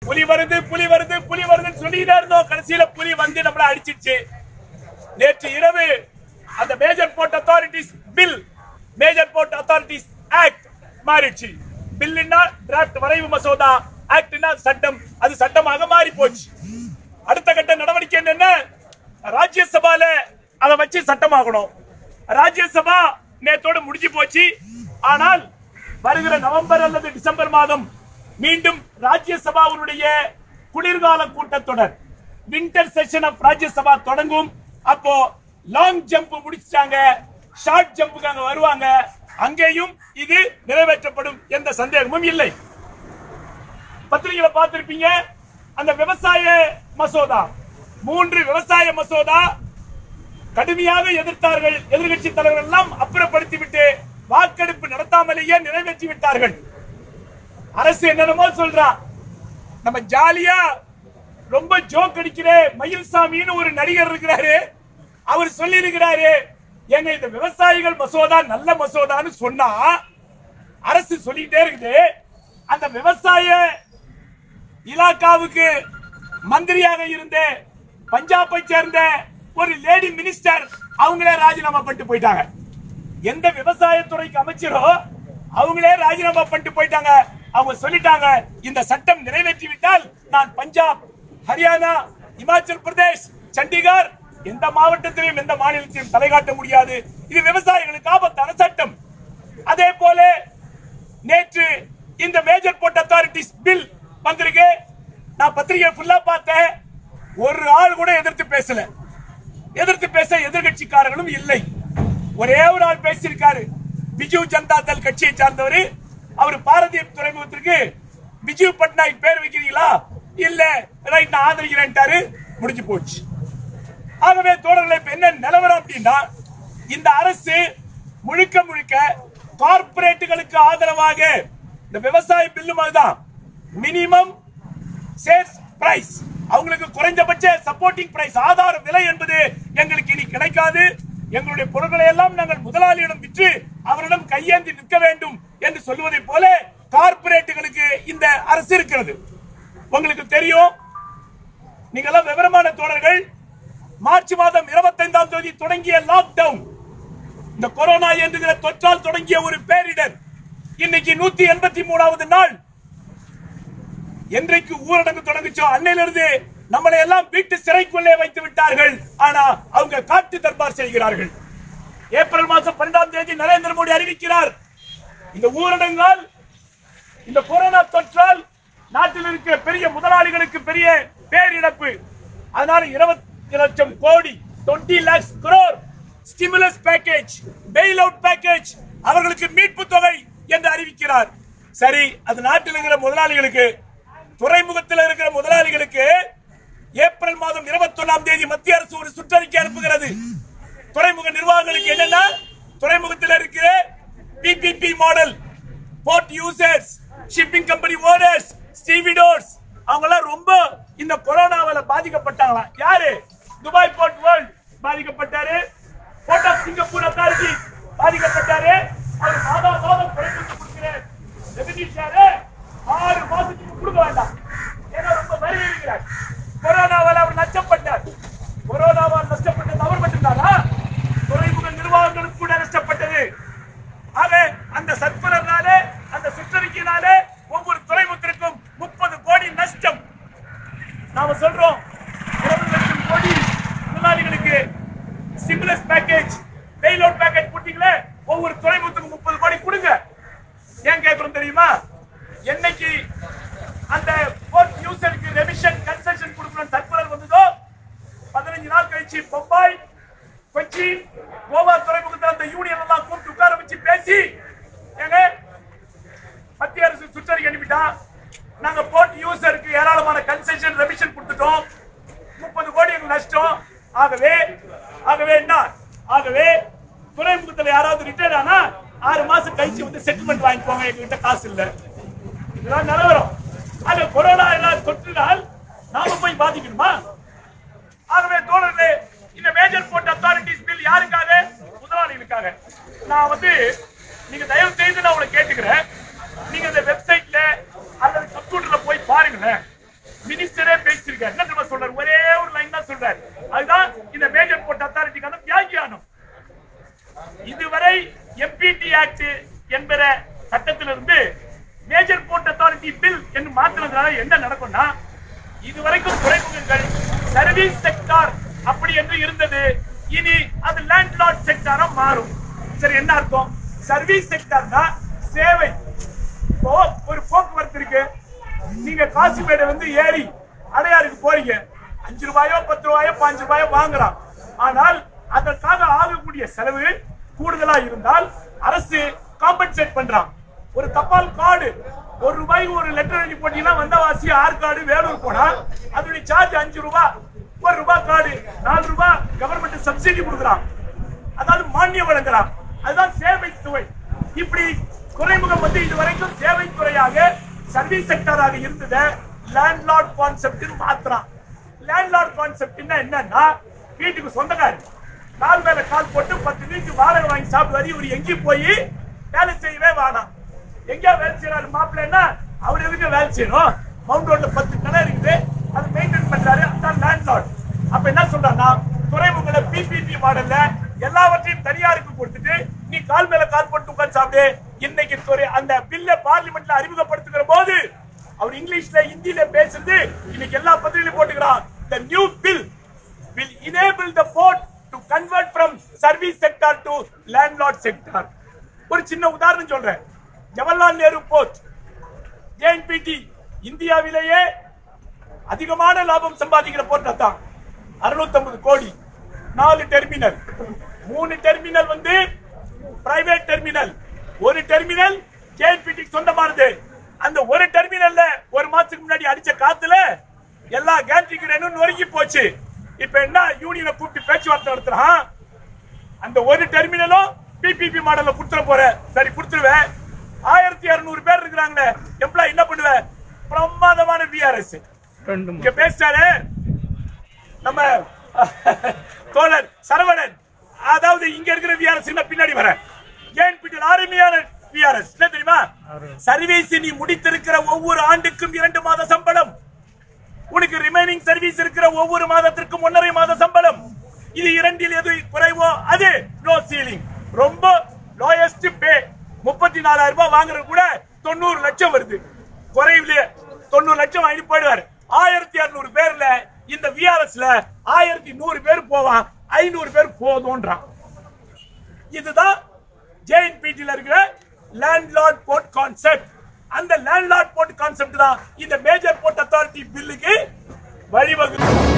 புலி வருது புலி வருது புலி வருதுன்னு சொல்லிட்டே இருந்தோம் கடைசியில புலி வந்து நம்மள அடிச்சிடுச்சு நேற்று இரவு அந்த major port authorities bill major port authorities act மாறிடுச்சு பில்லுன்னா டிராஃப்ட் வரைவு மசோதா ஆக்ட்னா சட்டம் அது சட்டமாக மாறி போச்சு அடுத்த கட்ட நடவடிக்கை என்னன்னா ராஜ்யசபால அதை வச்சு சட்டமாகணும் ராஜ்யசபா நேத்தோட முடிஞ்சு போச்சு ஆனால் வருகிற நவம்பர் அல்லது டிசம்பர் மாதம் மீண்டும் ராஜ்யசபாவுடைய குளிர்கால கூட்டத்தொடர் வின்டர் செஷன் ஆஃப் ராஜ்யசபா தொடங்கும் அப்போ லாங் ஜம்ப் முடிச்சிட்டாங்க ஷார்ட் ஜம்புக்கு அங்க வருவாங்க அங்கேயும் இது நிறைவேற்றப்படும் எந்த சந்தேகமும் இல்லை பத்திரிகையில பார்த்திருப்பீங்க அந்த விவசாய மசோதா மூன்று விவசாய மசோதா கடுமையாக எதிர்த்தார்கள் எதிர்கட்சி தலைவர்கள் எல்லாம் அப்புறப்படுத்திவிட்டு வாக்கெடுப்பு நடத்தாமலேயே நிறைவேற்றி விட்டார்கள் அரசு என்னென்னமோ சொல்றான் நம்ம ஜாலியா ரொம்ப ஜோக் அடிக்கிற மயில்சாமின்னு ஒரு நடிகர் இருக்கிறாரு அவர் சொல்லி இருக்கிறாரு ஏங்க இந்த விவசாயிகள் மசோதா நல்ல மசோதான்னு சொன்னா அரசு சொல்லிட்டே இருக்குது அந்த விவசாய இலாக்காவுக்கு மந்திரியாக இருந்த பஞ்சாபை சேர்ந்த ஒரு லேடி மினிஸ்டர் அவங்களே ராஜினாமா பண்ணிட்டு போயிட்டாங்க எந்த விவசாயத்துறைக்கு அமைச்சரோ அவங்களே ராஜினாமா பண்ணிட்டு போயிட்டாங்க அவங்க சொல்லிட்டாங்க இந்த சட்டம் நிறைவேற்றி விட்டால் நான் பஞ்சாப் ஹரியானா இமாச்சல் பிரதேஷ் சண்டிகர் எந்த மாவட்டத்திலும் எந்த மாநிலத்திலும் தலை காட்ட முடியாது இது விவசாயிகளுக்கு ஆபத்தான சட்டம் அதே போல நேற்று இந்த மேஜர் போர்ட் அத்தாரிட்டிஸ் பில் வந்திருக்கு நான் பத்திரிகை ஃபுல்லா பார்த்தேன் ஒரு ஆள் கூட எதிர்த்து பேசல எதிர்த்து பேச எதிர்கட்சிக்காரர்களும் இல்லை ஒரே ஒரு ஆள் பேசியிருக்காரு பிஜு ஜனதா தள் கட்சியை சார்ந்தவர் அவர் பாரதிய துறைமுகத்திற்கு பிஜு பட்நாயக் பேர் வைக்கிறீங்களா இல்ல ரைட் நான் ஆதரிக்கிறேன்ட்டாரு முடிஞ்சு போச்சு ஆகவே தோழர்களே இப்ப என்ன நிலவரம் அப்படின்னா இந்த அரசு முழுக்க முழுக்க கார்ப்பரேட்டுகளுக்கு ஆதரவாக இந்த விவசாய பில்லும் அதுதான் மினிமம் சேல்ஸ் பிரைஸ் அவங்களுக்கு குறைந்தபட்ச சப்போர்ட்டிங் பிரைஸ் ஆதார விலை என்பது எங்களுக்கு இனி கிடைக்காது எங்களுடைய பொருட்களை எல்லாம் நாங்கள் முதலாளியிடம் விற்று அவரிடம் கையேந்தி நிற்க வேண்டும் என்று சொல்வதை போல கார்ப்பரேட்டுகளுக்கு இந்த அரசு இருக்கிறது உங்களுக்கு தெரியும் நீங்க எல்லாம் விவரமான தோழர்கள் மார்ச் மாதம் இருபத்தைந்தாம் தேதி தொடங்கிய லாக்டவுன் இந்த கொரோனா என்கிற தொற்றால் தொடங்கிய ஒரு பேரிடர் இன்னைக்கு நூத்தி எண்பத்தி மூணாவது நாள் என்றைக்கு ஊரடங்கு தொடங்குச்சோ அன்னையிலிருந்து நம்மளை எல்லாம் வீட்டு சிறைக்குள்ளே வைத்து விட்டார்கள் ஆனா அவங்க காட்டு தர்பார் செய்கிறார்கள் ஏப்ரல் மாதம் பன்னெண்டாம் தேதி நரேந்திர மோடி அறிவிக்கிறார் இந்த ஊரடங்கால் இந்த கொரோனா தொற்றால் நாட்டில் இருக்கிற பெரிய முதலாளிகளுக்கு பெரிய பேரிழப்பு அதனால இருபத்தி லட்சம் கோடி twenty lakhs crore stimulus package bail out package அவர்களுக்கு மீட்பு தொகை என்று அறிவிக்கிறார் சரி அது நாட்டில் இருக்கிற முதலாளிகளுக்கு துறைமுகத்தில் இருக்கிற முதலாளிகளுக்கு ஏப்ரல் மாதம் இருபத்தொன்னாம் தேதி மத்திய அரசு ஒரு சுற்றறிக்கை அனுப்புகிறது துறைமுக நிர்வாகங்களுக்கு என்னன்னா துறைமுகத்தில் இருக்கிற PPP model port users shipping company owners stevedores அவங்க எல்லாம் ரொம்ப இந்த கொரோனாவால பாதிக்கப்பட்டாங்களாம் யாரு துபாய் போர்ட் வேர்ல்ட் பாதிக்கப்பட்டாரு போர்ட் ஆஃப் சிங்கப்பூர் அத்தாரிட்டி பாதிக்கப்பட்டாரு அவர் மாதா மாதம் குறைப்பு கொடுக்கிறேன் ரெவென்யூ ஷேர் ஆறு மாசத்துக்கு கொடுக்க வேண்டாம் ஏன்னா ரொம்ப வரி இருக்கிறார் கொரோனாவால் அவர் நஷ்டப்பட்டார் கொரோனாவால் நஷ்டப்பட்டது அவர் மட்டும்தானா துறைமுக நிர்வாகங்களுக்கு கூட நஷ்டப்பட்டது ஆக அந்த சர்க்குலர்னாலே அந்த சுற்றறிக்கையினாலே ஒவ்வொரு துறைமுகத்திற்கும் முப்பது கோடி நஷ்டம் நாம சொல்றோம் இருபது லட்சம் கோடி முதலாளிகளுக்கு stimulus package bail out package கொடுத்தீங்களே ஒவ்வொரு துறைமுகத்துக்கும் முப்பது கோடி கொடுங்க ஏன் கேட்கிறோம் தெரியுமா என்னைக்கு அந்த போர்ட் யூசருக்கு ரெமிஷன் கன்செஷன் கொடுக்கணும் சர்க்குலர் வந்ததோ பதினஞ்சு நாள் கழிச்சு பம்பாய் கொச்சி கோவா துறைமுகத்தில் அந்த யூனியன் எல்லாம் கூப்பிட்டு உட்கார வச்சு பேசி ஏங்க மத்திய அரசு சுற்றறிக்கை அனுப்பிட்டான் நாங்க போர்ட் யூசருக்கு ஏராளமான கன்செஷன் ரெமிஷன் கொடுத்துட்டோம் முப்பது கோடி எங்களுக்கு நஷ்டம் ஆகவே ஆகவே என்ன ஆகவே துறைமுகத்தில் யாராவது ரிட்டையர் ஆனா ஆறு மாசம் கழிச்சு வந்து செட்டில்மெண்ட் வாங்கிக்கோங்க எங்ககிட்ட காசு இல்ல இதெல்லாம் நிலவரம் ஆக கொரோனா எல்லாம் தொற்றினால் நாம போய் பாதிக்கணுமா ஆகவே தோழர்களே இந்த மேஜர் போர்ட் அத்தாரிட்டிஸ் பில் யாருக்காக முதலாளிகளுக்காக நான் வந்து நீங்க தயவு செய்து நான் உங்களை கேட்டுக்கிறேன் நீங்க இந்த வெப்சைட்ல அல்லது கம்ப்யூட்டர்ல போய் பாருங்களேன் மினிஸ்டரே பேசியிருக்காரு என்ன தெரியுமா சொல்றாரு ஒரே ஒரு லைன் தான் சொல்றாரு அதுதான் இந்த மேஜர் போர்ட் அத்தாரிட்டிக்கான வியாக்கியானம் இதுவரை எம்பிடி ஆக்ட் என்கிற சட்டத்திலிருந்து மேஜர் போர்ட் அத்தாரிட்டி பில் என்று மாத்தினதுனால என்ன நடக்கும்னா இதுவரைக்கும் துறைமுகங்கள் சர்வீஸ் செக்டார் அப்படி என்று இருந்தது இனி அது லேண்ட்லார்ட் செக்டாரா மாறும் சரி என்ன அர்த்தம் சர்வீஸ் செக்டார்னா சேவை இப்போ ஒரு போக்குவரத்து இருக்கு நீங்க காசிமேடு வந்து ஏறி அடையாறுக்கு போறீங்க அஞ்சு ரூபாயோ பத்து ரூபாயோ பாஞ்சு ரூபாயோ வாங்குறான் ஆனால் அதற்காக ஆகக்கூடிய செலவு கூடுதலா இருந்தால் அரசு காம்பன்சேட் பண்றான் ஒரு தபால் கார்டு ஒரு ரூபாய்க்கு ஒரு லெட்டர் எழுதி போட்டீங்கன்னா வந்தவாசி ஆற்காடு வேலூர் போனா அதோட சார்ஜ் அஞ்சு ரூபாய் ஒரு ரூபாய் கார்டு நாலு ரூபாய் கவர்மெண்ட் சப்சிடி கொடுக்குறான் அதாவது மானியம் வழங்குறான் அதுதான் சேவை துறை இப்படி துறைமுகம் வந்து இதுவரைக்கும் சேவை துறையாக சர்வீஸ் செக்டராக இருந்தத லேண்ட்லார்ட் கான்செப்ட் மாத்துறான் லேண்ட்லார்ட் கான்செப்ட் என்னன்னா வீட்டுக்கு சொந்தக்காரர் கால் மேல கால் போட்டு பத்து வீட்டுக்கு வாடகை வாங்கி சாப்பிடுவாரு இவர் எங்கேயும் போய் வேலை செய்யவே வேணாம் எங்கேயா வேலை செய்யறாரு மாப்பிள்ளைன்னா அவர் எதுக்கு வேலை செய்யணும் மவுண்ட் ரோட்ல பத்து கடை இருக்குது அது மெயின்டைன் பண்றாரு அதான் லேண்ட்லார்ட் அப்ப என்ன சொல்றாங்கன்னா துறைமுகங்கள பிபிபி மாடல்ல எல்லாவற்றையும் தனியாருக்கு கொடுத்துட்டு நீ கால் மேல கால் போட்டு உட்கார்ந்து சாப்பிடு இன்னைக்கு துறை அந்த பில்ல பார்லிமெண்ட்ல அறிமுகப்படுத்துகிற போது அவர் இங்கிலீஷ்ல ஹிந்தியில பேசுறது இன்னைக்கு எல்லா பத்திரிகையிலும் போட்டுக்கிறான் the new bill will enable the port to convert from service sector to landlord sector ஒரு சின்ன உதாரணம் சொல்றேன் ஜவஹர்லால் நேரு போர்ட் ஜேஎன்பிடி இந்தியாவிலேயே அதிகமான லாபம் சம்பாதிக்கிற போர்ட் அதான் 650 கோடி நாலு டெர்மினல் மூணு டெர்மினல் வந்து பிரைவேட் டெர்மினல் ஒரு டெர்மினல் ஜேஎன்பிடி சொந்தமானது அந்த ஒரு டெர்மினல்ல ஒரு மாசத்துக்கு முன்னாடி அடிச்ச காத்துல எல்லா கேன்ட்ரி கிரேனும் நொறுங்கி போச்சு இப்ப என்ன யூனியனை கூப்பிட்டு பேச்சுவார்த்தை நடத்துறான் அந்த ஒரு டெர்மினலும் பிபிபி மாடல்ல கொடுத்துட போற சரி கொடுத்துருவேன் ஆயிரத்தி இருநூறு பேர் இருக்கிறாங்களே எம்ப்ளாய் என்ன பண்ணுவேன் பிரமாதமான விஆர்எஸ் இங்க பேசிட்டாரு நம்ம தோழர் சரவணன் அதாவது இங்க இருக்கிற விஆர்எஸ் பின்னாடி வர ஏன் ஆர்மியான விஆர்எஸ் என்ன தெரியுமா சர்வீஸ் நீ முடித்திருக்கிற ஒவ்வொரு ஆண்டுக்கும் இரண்டு மாத சம்பளம் உனக்கு ரிமைனிங் சர்வீஸ் இருக்கிற ஒவ்வொரு மாதத்திற்கும் ஒன்றரை மாத சம்பளம் இது இரண்டில் எது குறைவோ அது நோ சீலிங் ரொம்ப லோயஸ்ட் பே முப்பத்தி நாலாயிரம் ரூபாய் வாங்குறது கூட தொண்ணூறு லட்சம் வருது குறைவுல தொண்ணூறு லட்சம் வாங்கிட்டு போயிடுவாரு ஆயிரத்தி இருநூறு பேர்ல இந்த விஆர்எஸ்ல ஆயிரத்தி நூறு பேர் போவான் ஐநூறு பேர் போதும்ன்றான் இதுதான் ஜேஎன்பிடில இருக்கிற லேண்ட்லார்ட் போர்ட் கான்செப்ட் அந்த லேண்ட்லார்ட் போர்ட் கான்செப்ட் தான் இந்த மேஜர் போர்ட் அத்தாரிட்டி பில்லுக்கு வழிவகுக்கும்